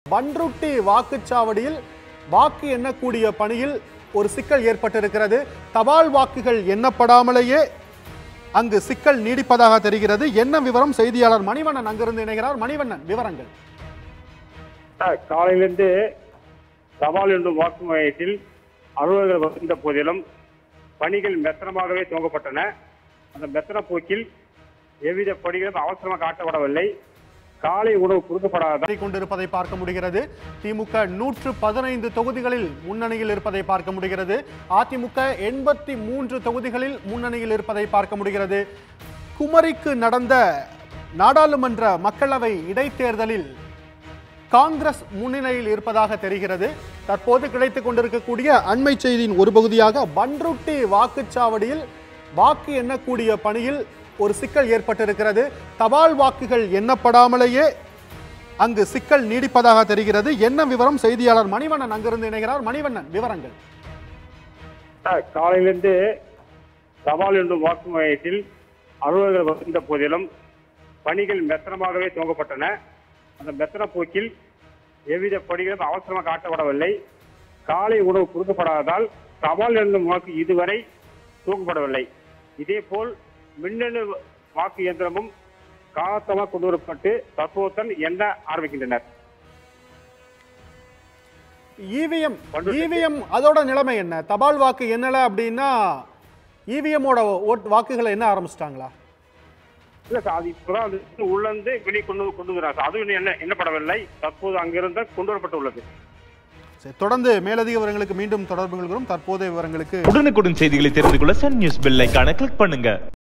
பன்ருட்டி வாக்குச்சாவடியில் வாக்கு எண்ணக்கூடிய பணியில் ஒரு சிக்கல் ஏற்பட்டிருக்கிறது தபால் வாக்குகள் எண்ணப்படாமலேயே அங்கு சிக்கல் நீடிப்பதாக தெரிகிறது என்ன விவரம் செய்தியாளர் மணிவண்ணன் அங்கிருந்து இணைகிறார் மணிவண்ணன் விவரங்கள் சார், காலையிலிருந்து தபால் என்னும் வாக்கு மையத்தில் அலுவலர்கள் வந்த போதிலும் பணிகள் மெத்தனமாகவே துவங்கப்பட்டன அந்த மெத்தன போக்கில் எவ்வித பணிகளும் அவசரமாக காட்டப்படவில்லை காலை உணவு கொடுக்கப்படாத நடத்தி கொண்டிருப்பதை பார்க்க முடிகிறது திமுக நூற்று பதினைந்து தொகுதிகளில் முன்னணியில் இருப்பதை பார்க்க முடிகிறது அதிமுக எண்பத்தி மூன்று தொகுதிகளில் முன்னணியில் இருப்பதை பார்க்க முடிகிறது குமரிக்கு நடந்த நாடாளுமன்ற மக்களவை இடைத்தேர்தலில் காங்கிரஸ் முன்னிலையில் இருப்பதாக தெரிகிறது தற்போது கிடைத்துக் கொண்டிருக்கக்கூடிய அண்மை செய்தியின் ஒரு பகுதியாக பன்ருட்டி வாக்குச்சாவடியில் வாக்கு எண்ணக்கூடிய பணியில் ஒரு சிக்கல் ஏற்பட்டிருக்கிறது தபால் வாக்குகள் எண்ணப்படாமலேயே அங்கு சிக்கல் நீடிப்பதாக தெரிகிறது என்ன விவரம் செய்தியாளர் மணிவண்ணன் அங்கிருந்து இணைகிறார் மணிவண்ணன் விவரங்கள் சார், காலையிலிருந்து தபால் என்னும் வாக்கு மையத்தில் அலுவலர்கள் வந்த போதிலும் பணிகள் மெத்தனமாகவே துவங்கப்பட்டன அந்த மெத்தன போக்கில் எவ்வித பணிகளும் அவசரமாக காட்டப்படவில்லை காலை உணவு கொடுக்கப்படாததால் தபால் என்னும் வாக்கு இதுவரை தூக்கப்படவில்லை இதேபோல் மின்னணு வாக்கு இயந்திரமும் காலத்தமாக கொண்டு வரப்பட்டு தற்போதுடன் எண்ண ஆரம்பிக்கின்றனர் இவிஎம் பன்ருட்டி- இவிஎம் அதோட நிலைமை என்ன தபால் வாக்கு என்னல அப்படின்னா இவிஎம்மோட ஓட் வாக்குகளை என்ன ஆரம்பிச்சிட்டாங்களா இல்ல சார் அது இப்பதான் அது உள்ளிருந்து வெளியே கொண்டு கொண்டு வராங்க சார். அதுவும் இன்னும் என்ன எண்ணப்படவில்லை தற்போது அங்கிருந்து கொண்டு வரப்பட்டுள்ளது சரி, தொடர்ந்து மேலதிக விவரங்களுக்கு மீண்டும் தொடர்பு கொள்கிறோம் தற்போதைய விவரங்களுக்கு உடனுக்குடன் செய்திகளை தெரிந்து கொள்ள சன் நியூஸ் பெல் ஐகானை கிளிக் பண்ணுங்க